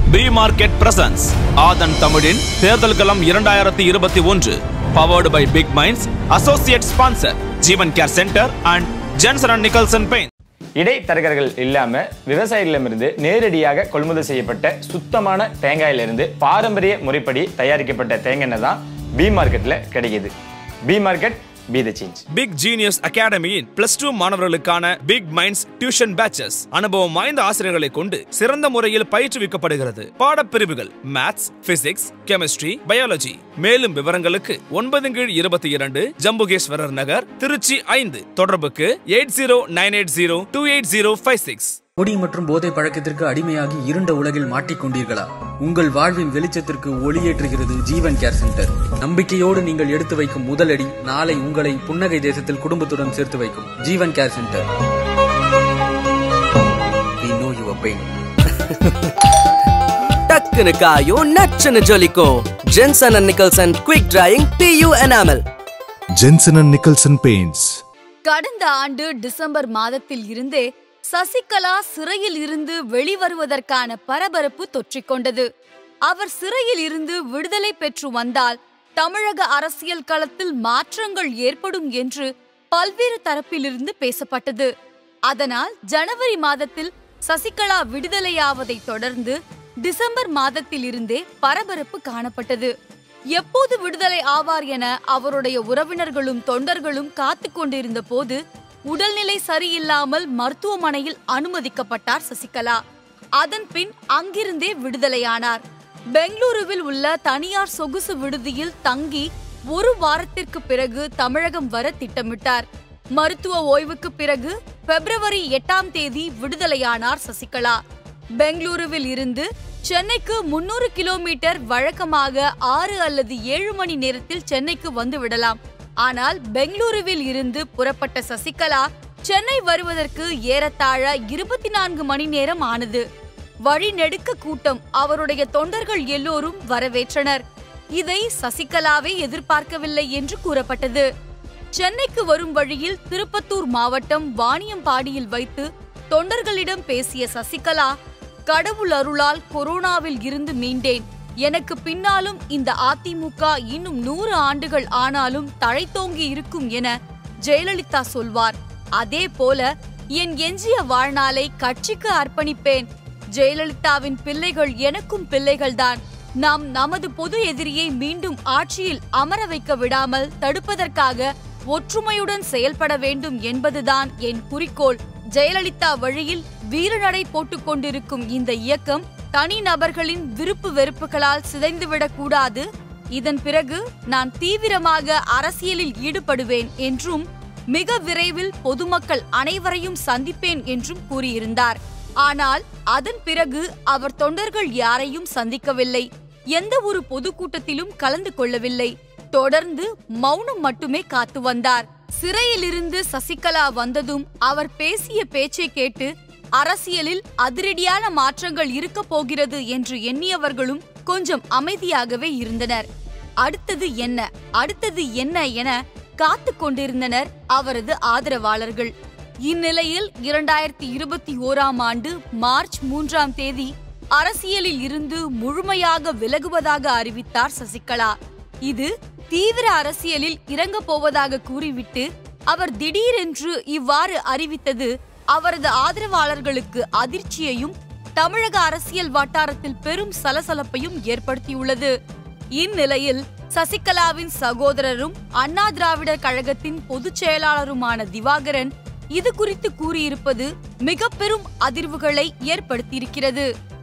B market presence ஆதன் தமிழின் தேர்தல் களம் இரண்டாயிரத்தி இருபத்தி ஒன்று powered by Big Minds associate sponsor Jeevan care centre and Jensen and Nicholson paint இடைத்தரகர்கள் இல்லாம விவசாயிகளிடமிருந்து நேரடியாக கொள்முதல் செய்யப்பட்ட சுத்தமான தேங்காயிலிருந்து பாரம்பரிய முறைப்படி தயாரிக்கப்பட்ட தேங்காய் எண்ணெய் தான் பி மார்க்கெட்ல கிடைக்குது B market be the change Big Genius அகாடமியின் பிளஸ் டூ மாணவர்களுக்கான பிக் மைண்ட்ஸ் டியூஷன் பேச்சஸ் அனுபவம் வாய்ந்த ஆசிரியர்களை கொண்டு சிறந்த முறையில் பயிற்றுவிக்கப்படுகிறது பாடப்பிரிவுகள் மேத்ஸ் பிசிக்ஸ் கெமிஸ்ட்ரி பயாலஜி மேலும் விவரங்களுக்கு ஒன்பது கீழ் இருபத்தி இரண்டு ஜம்புகேஸ்வரர் நகர் திருச்சி ஐந்து தொடர்புக்கு eight zero nine eight zero two eight zero five six குடி மற்றும் போதை பழக்கத்திற்கு அடிமையாகி இருண்ட உலகில் மாட்டிக்கொண்டீர்களா உங்கள் வாழ்வின் வெளிச்சத்திற்கு ஒளியேற்றுகிறது ஜீவன் கேர் சென்டர் நம்பிக்கையோடு நீங்கள் எடுத்து வைக்கும் முதலடி நாளை உங்களை புன்னகை தேசத்தில் குடும்பத்துடன் சேர்த்து வைக்கும் Jeevan care centre We know your pain. டக்குனு காயும் நச்சுன்னு ஜொலிக்கும் Jensen and Nicholson quick drying PU enamel Jensen and Nicholson Paints. கடந்த ஆண்டு டிசம்பர் மாதத்தில் இருந்தே சசிகலா சிறையில் இருந்து வெளிவருவதற்கான பரபரப்பு தொற்றிக்கொண்டது அவர் சிறையில் இருந்து விடுதலை பெற்று வந்தால் தமிழக அரசியல் களத்தில் மாற்றங்கள் ஏற்படும் என்று பல்வேறு தரப்பிலிருந்து பேசப்பட்டது அதனால் ஜனவரி மாதத்தில் சசிகலா விடுதலையாவதை தொடர்ந்து டிசம்பர் மாதத்தில் இருந்தே பரபரப்பு காணப்பட்டது எப்போது விடுதலை ஆவார் என அவருடைய உறவினர்களும் தொண்டர்களும் காத்து கொண்டிருந்த போது உடல்நிலை சரியில்லாமல் மருத்துவமனையில் அனுமதிக்கப்பட்டார் சசிகலா அதன் பின் அங்கிருந்தே விடுதலையானார் பெங்களூருவில் உள்ள தனியார் சொகுசு விடுதியில் தங்கி ஒரு வாரத்திற்கு பிறகு தமிழகம் வர திட்டமிட்டார் மருத்துவ ஓய்வுக்கு பிறகு பிப்ரவரி எட்டாம் தேதி விடுதலையானார் சசிகலா பெங்களூருவில் இருந்து சென்னைக்கு முன்னூறு கிலோமீட்டர் வழக்கமாக ஆறு அல்லது ஏழு மணி நேரத்தில் சென்னைக்கு வந்து விடலாம் ஆனால் பெங்களூருவில் இருந்து புறப்பட்ட சசிகலா சென்னை வருவதற்கு ஏறத்தாழ இருபத்தி நான்கு மணி நேரம் ஆனது வழி நெடுக்க கூட்டம் அவருடைய தொண்டர்கள் எல்லோரும் வரவேற்றனர் இதை சசிகலாவே எதிர்பார்க்கவில்லை என்று கூறப்பட்டது சென்னைக்கு வரும் வழியில் திருப்பத்தூர் மாவட்டம் வாணியம்பாடியில் வைத்து தொண்டர்களிடம் பேசிய சசிகலா கடவுள் அருளால் கொரோனாவில் இருந்து மீண்டேன் எனக்கு பின்னாலும் இந்த அதிமுக இன்னும் நூறு ஆண்டுகள் ஆனாலும் தழைத்தோங்கி இருக்கும் என ஜெயலலிதா சொல்வார் அதே போல என் எஞ்சிய வாழ்நாளை கட்சிக்கு அர்ப்பணிப்பேன் ஜெயலலிதாவின் பிள்ளைகள் எனக்கும் பிள்ளைகள்தான் நாம் நமது பொது எதிரியை மீண்டும் ஆட்சியில் அமர வைக்க விடாமல் தடுப்பதற்காக ஒற்றுமையுடன் செயல்பட வேண்டும் என்பதுதான் என் குறிக்கோள் ஜெயலலிதா வழியில் வீரநடை போட்டுக் கொண்டிருக்கும் இந்த இயக்கம் தனி நபர்களின் விருப்பு வெறுப்புகளால் சிதைந்துவிடக் கூடாது இதன் பிறகு நான் தீவிரமாக அரசியலில் ஈடுபடுவேன் என்றும் மிக விரைவில் பொதுமக்கள் அனைவரையும் சந்திப்பேன் என்றும் கூறியிருந்தார் ஆனால் அதன் பிறகு அவர் தொண்டர்கள் யாரையும் சந்திக்கவில்லை எந்த ஒரு பொதுக்கூட்டத்திலும் கலந்து கொள்ளவில்லை தொடர்ந்து மௌனம் மட்டுமே காத்து வந்தார் சிறையிலிருந்து சசிகலா வந்ததும் அவர் பேசிய பேச்சை கேட்டு அரசியலில் அதிரடியான மாற்றங்கள் இருக்க போகிறது என்று எண்ணியவர்களும் கொஞ்சம் அமைதியாகவே இருந்தனர் அடுத்தது என்ன அடுத்தது என்ன என காத்து கொண்டிருந்தனர் அவரது ஆதரவாளர்கள் இந்நிலையில் இரண்டாயிரத்தி இருபத்தி ஓராம் ஆண்டு மார்ச் மூன்றாம் தேதி அரசியலில் இருந்து முழுமையாக விலகுவதாக அறிவித்தார் சசிகலா இது தீவிர அரசியலில் இறங்கப் போவதாக கூறிவிட்டு அவர் திடீரென்று இவ்வாறு அறிவித்தது அவரது ஆதரவாளர்களுக்கு அதிர்ச்சியையும் தமிழக அரசியல் வட்டாரத்தில் பெரும் சலசலப்பையும் ஏற்படுத்தியுள்ளது இந்நிலையில் சசிகலாவின் சகோதரரும் அண்ணா திராவிடர் கழகத்தின் பொதுச் செயலாளருமான திவாகரன் இது குறித்து கூறியிருப்பது மிக பெரும் அதிர்வுகளை ஏற்படுத்தியிருக்கிறது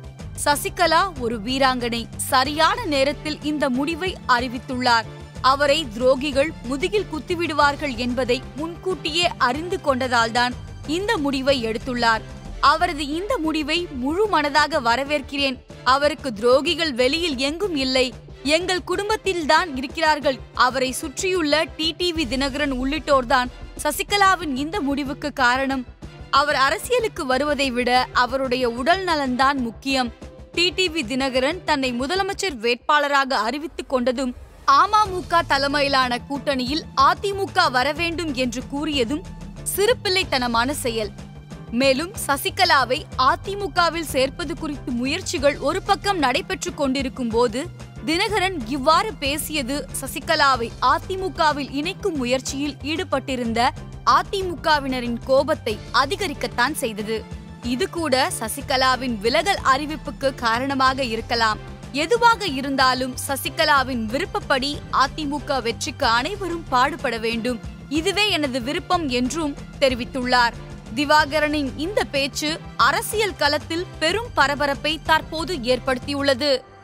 சசிகலா ஒரு வீராங்கனை சரியான நேரத்தில் இந்த முடிவை அறிவித்துள்ளார் அவரை துரோகிகள் முதுகில் குத்திவிடுவார்கள் என்பதை முன்கூட்டியே அறிந்து கொண்டதால்தான் இந்த முடிவை எடுத்துள்ளார் அவரது இந்த முடிவை முழு மனதாக வரவேற்கிறேன் அவருக்கு துரோகிகள் வெளியில் எங்கும் இல்லை எங்கள் குடும்பத்தில்தான் இருக்கிறார்கள் அவரை சுற்றியுள்ள டிடிவி தினகரன் உள்ளிட்டோர்தான் சசிகலாவின் இந்த முடிவுக்கு காரணம் அவர் அரசியலுக்கு வருவதை விட அவருடைய உடல் நலன்தான் முக்கியம் டிடிவி தினகரன் தன்னை முதலமைச்சர் வேட்பாளராக அறிவித்துக் கொண்டதும் அமமுக தலைமையிலான கூட்டணியில் அதிமுக வர வேண்டும் என்று கூறியதும் சிறுபிள்ளைத்தனமான செயல் மேலும் சசிகலாவை அதிமுகவில் சேர்ப்பது குறித்து முயற்சிகள் ஒரு பக்கம் நடைபெற்றுக் கொண்டிருக்கும் போது தினகரன் இவ்வாறு பேசியது சசிகலாவை அதிமுகவில் இணைக்கும் முயற்சியில் ஈடுபட்டிருந்த அதிமுகவினரின் கோபத்தை அதிகரிக்கத்தான் செய்தது இது கூட சசிகலாவின் விலகல் அறிவிப்புக்கு காரணமாக இருக்கலாம் எதுவாக இருந்தாலும் சசிகலாவின் விருப்பப்படி அதிமுக வெற்றிக்கு அனைவரும் பாடுபட வேண்டும் இதுவே எனது விருப்பம் என்றும் தெரிவித்துள்ளார் திவாகரனின் இந்த பேச்சு அரசியல் களத்தில் பெரும் பரபரப்பை தற்போது ஏற்படுத்தியுள்ளது